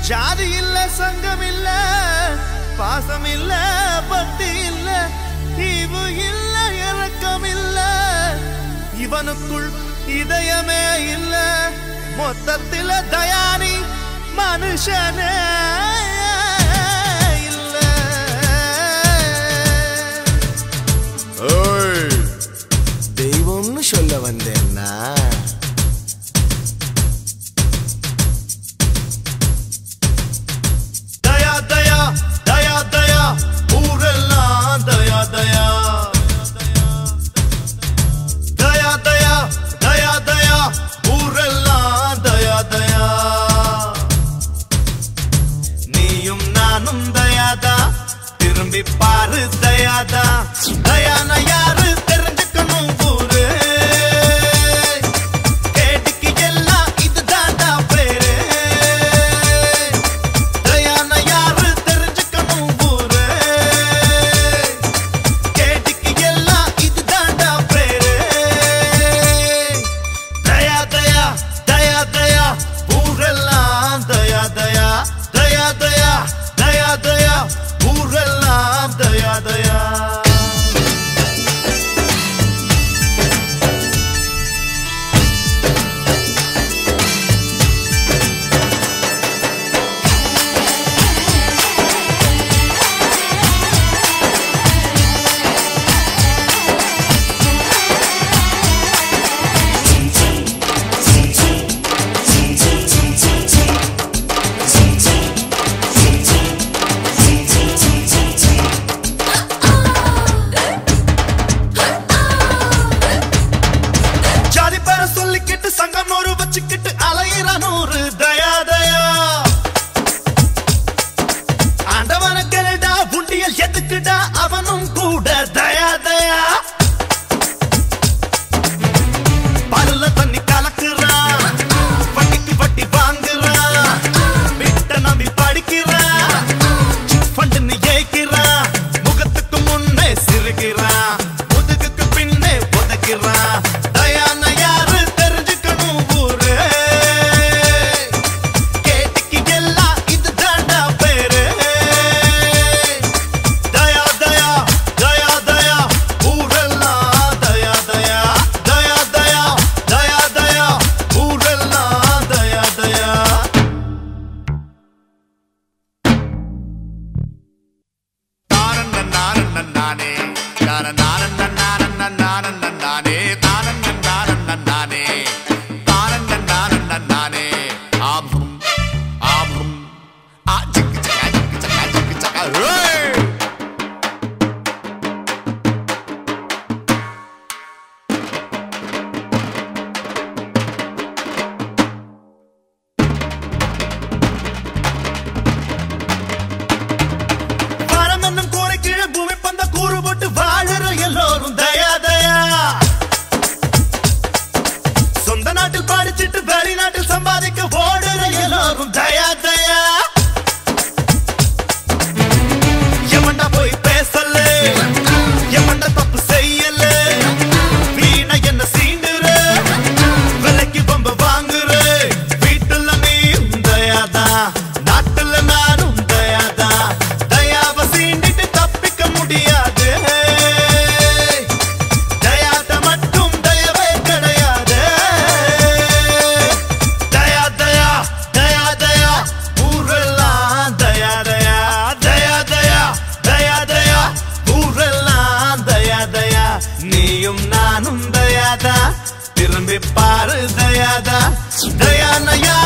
ஜாதி இல்ல சங்கம் இல்ல பாசம் இல்ல பக்தி இல்ல ஈவு இல்ல இறக்கம் இல்ல இவனுக்குள் இதயமே இல்ல மொத்தத்தில தயானி மனுஷனே இல்ல தெய்வம்னு சொல்ல வந்தேன்னா தயா தயா தயா தயா ஊரெல்லாம் தயா தயா தயா தயா தயா தயா ஊரெல்லாம் தயா தயா நீயும் நானும் தயாதா திரும்பி பாரு தயாதா தயான யாரு தெரிஞ்சுக்கணும் ஊரு கேட்டுக்கு எல்லாம் இதுதான்டா பேரு தயான யாரு தெரிஞ்சுக்கணும் ஊரு கேட்டுக்கு எல்லாம் இதுதான்டா பேரு தயா தயா தயா தயா ஊரெல்லாம் தயா தயா தயா தயா தயா தயா ஊரெல்லாம் தயா தயா ஜாதி பேர சொல்லிக்கிட்டு சங்கம் நூறு வச்சுக்கிட்டு அலையிற நூறு தயா தயா ஆண்டவன கேளுடா உண்டியல் எதுக்குடா அவனும் கூட தயா தயா பல்ல தண்ணி கலக்குறான் வட்டிக்கு வட்டி வாங்குறான் விட்ட நம்பி படிக்கிறான் ஃபண்டுன்னு ஏய்க்கிறான் முகத்துக்கு முன்னே சிரிக்கிறான் முதுகுக்கு பின்னே உதைக்கிறான் தயான யாரு தெரிஞ்சுக்கணும் ஊரு கேட்டுக்கு எல்லாம் இது தாண்டா பேரு தயா தயா தயா தயா ஊரெல்லாம் தயா தயா தயா தயா தயா தயா ஊரெல்லாம் தயா தயா நானே நானே தானே தானே ஆபும் ஆபும் ஆ ஜிக்கு ஜக்கா ஜிக்கு ஜக்கா ஜிக்கு ஜக்கா ஏய் வானம் என்னும் கூரை கீழே பூமி பந்த கூறு போட்டு வாழுற எல்லோரும் தயா தயா சொந்த நாட்டில் படிச்சிட்டு வெளிநாட்டில் சம்பாதிக்க ஓடுற எல்லோரும் தயா தயா எவன்டா போய் பேசல எவன்டா தப்பு செய்யல வீணா என்ன சீண்டுற விலைக்கு பம்ப வாங்குற வீட்டுல நீயும் தயாதா நாட்டுல நானும் தயாதா தயாவ சீண்டிட்டு தப்பிக்க முடியாது தயாத மட்டும் தயவே கிடையாது தயா தயா தயா தயா ஊரெல்லாம் தயா தயா தயா தயா தயா தயா ஊரெல்லாம் தயா தயா நீயும் நானும் தயாதா திரும்பி பாரு தயாதா தயா நயா